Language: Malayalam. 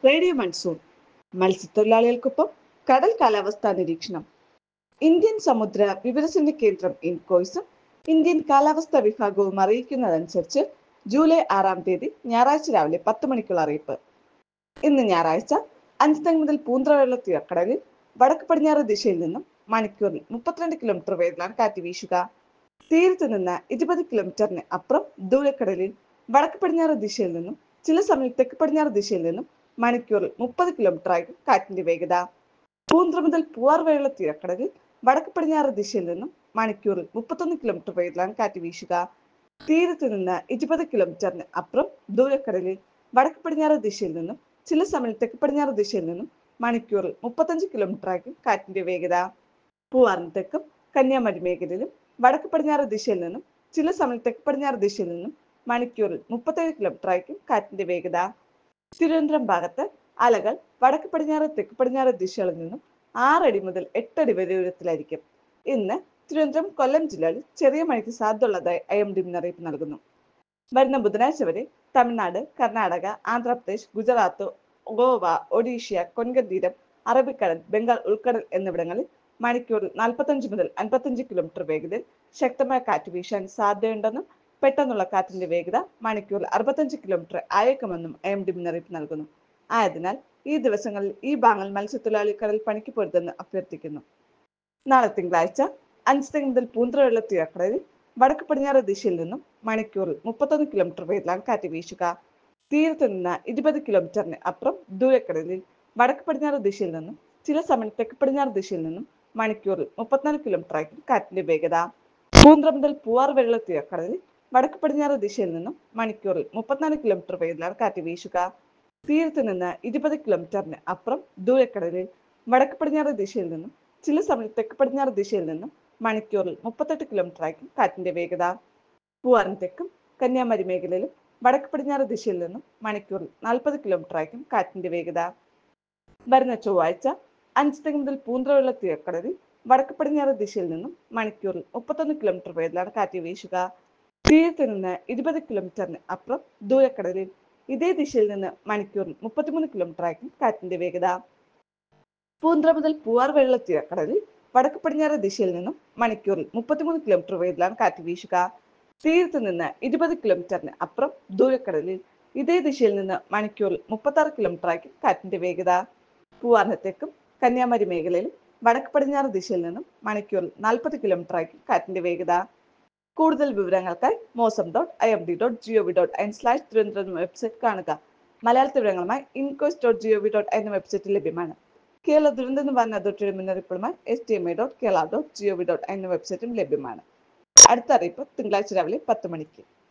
റേഡിയോ മൺസൂൺ മത്സ്യത്തൊഴിലാളികൾക്കൊപ്പം കടൽ കാലാവസ്ഥാ നിരീക്ഷണം ഇന്ത്യൻ സമുദ്ര വിവരസേന കേന്ദ്രം ഇൻകോയ്സും ഇന്ത്യൻ കാലാവസ്ഥാ വിഭാഗവും അറിയിക്കുന്നതനുസരിച്ച് ജൂലൈ ആറാം തീയതി ഞായറാഴ്ച രാവിലെ പത്ത് മണിക്കുള്ള അറിയിപ്പ് ഇന്ന് ഞായറാഴ്ച അഞ്ച് മുതൽ പൂന്തറവെള്ള തീരക്കടലിൽ വടക്ക് പടിഞ്ഞാറ് ദിശയിൽ നിന്നും മണിക്കൂറിൽ മുപ്പത്തിരണ്ട് കിലോമീറ്റർ വേഗത്തിലാണ് കാറ്റ് വീശുക തീരത്ത് നിന്ന് ഇരുപത് കിലോമീറ്ററിന് അപ്പുറം ദൂരക്കടലിൽ വടക്ക് പടിഞ്ഞാറ് ദിശയിൽ നിന്നും ചില സമയം തെക്ക് പടിഞ്ഞാറ് ദിശയിൽ നിന്നും മണിക്കൂറിൽ മുപ്പത് കിലോമീറ്റർ ആയിരിക്കും കാറ്റിന്റെ വേഗത പൂന്ത്ര മുതൽ പൂവാർ വരെയുള്ള തീരക്കടലിൽ വടക്ക് പടിഞ്ഞാറ് ദിശയിൽ നിന്നും മണിക്കൂറിൽ മുപ്പത്തൊന്ന് കിലോമീറ്റർ വേഗത്തിലാണ് കാറ്റ് വീശുക തീരത്ത് നിന്ന് ഇരുപത് കിലോമീറ്ററിന് അപ്പുറം ദൂരക്കടലിൽ വടക്ക് പടിഞ്ഞാറ് ദിശയിൽ നിന്നും ചില സമയം തെക്ക് പടിഞ്ഞാറ് ദിശയിൽ നിന്നും മണിക്കൂറിൽ മുപ്പത്തഞ്ച് കിലോമീറ്റർ ആയിരിക്കും കാറ്റിന്റെ വേഗത പൂവാറിന് തെക്കും കന്യാകുമാരി മേഖലയിലും വടക്ക് പടിഞ്ഞാറ് ദിശയിൽ നിന്നും ചില സമയം തെക്ക് പടിഞ്ഞാറ് ദിശയിൽ നിന്നും മണിക്കൂറിൽ മുപ്പത്തേഴ് കിലോമീറ്റർ ആയിരിക്കും കാറ്റിന്റെ വേഗത തിരുവനന്തപുരം ഭാഗത്ത് അലകൾ വടക്ക് പടിഞ്ഞാറ് തെക്ക് പടിഞ്ഞാറ് ദിശകളിൽ നിന്നും ആറടി മുതൽ എട്ടടി വരെ ഉയരത്തിലായിരിക്കും ഇന്ന് തിരുവനന്തപുരം കൊല്ലം ജില്ലകളിൽ ചെറിയ മഴയ്ക്ക് സാധ്യതയുള്ളതായി ഐ എം ഡി മുന്നറിയിപ്പ് നൽകുന്നു വരുന്ന ബുധനാഴ്ച വരെ തമിഴ്നാട് കർണാടക ആന്ധ്രാപ്രദേശ് ഗുജറാത്ത് ഗോവ ഒഡീഷ കൊൻകൺ തീരം അറബിക്കടൽ ബംഗാൾ ഉൾക്കടൽ എന്നിവിടങ്ങളിൽ മണിക്കൂറിൽ നാൽപ്പത്തഞ്ച് മുതൽ അൻപത്തഞ്ച് കിലോമീറ്റർ വേഗതയിൽ ശക്തമായ കാറ്റ് വീശാൻ സാധ്യതയുണ്ടെന്നും പെട്ടെന്നുള്ള കാറ്റിന്റെ വേഗത മണിക്കൂറിൽ അറുപത്തഞ്ച് കിലോമീറ്റർ ആയേക്കുമെന്നും എം ഡി മുന്നറിയിപ്പ് നൽകുന്നു ആയതിനാൽ ഈ ദിവസങ്ങളിൽ ഈ ഭാഗങ്ങൾ മത്സ്യത്തൊഴിലാളി കടൽ പണിക്ക് പോരുതെന്ന് അഭ്യർത്ഥിക്കുന്നു നാളെ തിങ്കളാഴ്ച അഞ്ച് മുതൽ പൂന്തറയുള്ള തീരക്കടലിൽ വടക്ക് പടിഞ്ഞാറ് ദിശയിൽ നിന്നും മണിക്കൂറിൽ മുപ്പത്തൊന്ന് കിലോമീറ്റർ വേഗത്തിലാണ് കാറ്റ് വീശുക തീരത്ത് നിന്ന് ഇരുപത് കിലോമീറ്ററിന് അപ്പുറം ദൂരക്കടലിൽ വടക്ക് പടിഞ്ഞാറ് ദിശയിൽ നിന്നും ചില സമയം തെക്ക് പടിഞ്ഞാറ് ദിശയിൽ നിന്നും മണിക്കൂറിൽ മുപ്പത്തിനാല് കിലോമീറ്റർ ആയിരിക്കും കാറ്റിന്റെ വേഗത പൂന്തറ മുതൽ പൂവാർ വരെയുള്ള തീരക്കടലിൽ വടക്ക് പടിഞ്ഞാറ് ദിശയിൽ നിന്നും മണിക്കൂറിൽ മുപ്പത്തിനാല് കിലോമീറ്റർ വേഗത്തിലാണ് കാറ്റ് വീശുക തീരത്ത് നിന്ന് ഇരുപത് കിലോമീറ്ററിന് അപ്പുറം ദൂരക്കടലിൽ വടക്ക് പടിഞ്ഞാറ് ദിശയിൽ നിന്നും ചില സമയം തെക്ക് പടിഞ്ഞാറ് ദിശയിൽ നിന്നും മണിക്കൂറിൽ മുപ്പത്തെട്ട് കിലോമീറ്റർ ആയിരിക്കും കാറ്റിന്റെ വേഗത പൂവാറിന് തെക്കും കന്യാകുമാരി മേഖലയിലും വടക്ക് പടിഞ്ഞാറ് ദിശയിൽ നിന്നും മണിക്കൂറിൽ നാൽപ്പത് കിലോമീറ്റർ ആയിരിക്കും കാറ്റിന്റെ വേഗത വരുന്ന ചൊവ്വാഴ്ച അഞ്ച് മുതൽ പൂന്തറയുള്ള തീരക്കടലിൽ വടക്ക് പടിഞ്ഞാറ് ദിശയിൽ നിന്നും മണിക്കൂറിൽ മുപ്പത്തൊന്ന് കിലോമീറ്റർ വേഗത്തിലാണ് കാറ്റ് വീശുക തീരത്ത് നിന്ന് ഇരുപത് കിലോമീറ്ററിന് അപ്പുറം ദൂരക്കടലിൽ ഇതേ ദിശയിൽ നിന്ന് മണിക്കൂറിൽ മുപ്പത്തിമൂന്ന് കിലോമീറ്റർ ആയിരിക്കും കാറ്റിന്റെ വേഗത പൂന്തറ മുതൽ പൂവാർ വരെയുള്ള തീരക്കടലിൽ വടക്ക് പടിഞ്ഞാറ് ദിശയിൽ നിന്നും മണിക്കൂറിൽ മുപ്പത്തിമൂന്ന് കിലോമീറ്റർ വേഗത്തിലാണ് കാറ്റ് വീശുക തീരത്ത് നിന്ന് ഇരുപത് കിലോമീറ്ററിന് അപ്പുറം ദൂരക്കടലിൽ ഇതേ ദിശയിൽ നിന്ന് മണിക്കൂറിൽ മുപ്പത്തി ആറ് കിലോമീറ്റർ ആയിരിക്കും കാറ്റിന്റെ വേഗത പൂവാറിന് തെക്കും കന്യാകുമാരി മേഖലയിലും വടക്ക് പടിഞ്ഞാറ് ദിശയിൽ നിന്നും മണിക്കൂറിൽ നാൽപ്പത് കിലോമീറ്റർ ആയിരിക്കും കാറ്റിന്റെ വേഗത കൂടുതൽ വിവരങ്ങൾക്കായി mausam dot I M D dot G O V dot in slash Thiruvananthapuram website കാണുക മലയാളത്തിൽ വിവരങ്ങളുമായി INCOIS dot G O V dot എന്ന വെബ്സൈറ്റിൽ ലഭ്യമാണ് കേരള ദുരന്ത നിവാരണ അതോറിറ്റിയുടെ മുന്നറിയിപ്പുകളുമായി S T M I dot Kerala dot G O V dot എന്ന വെബ്സൈറ്റും ലഭ്യമാണ് അടുത്ത അറിയിപ്പ് തിങ്കളാഴ്ച രാവിലെ പത്ത് മണിക്ക്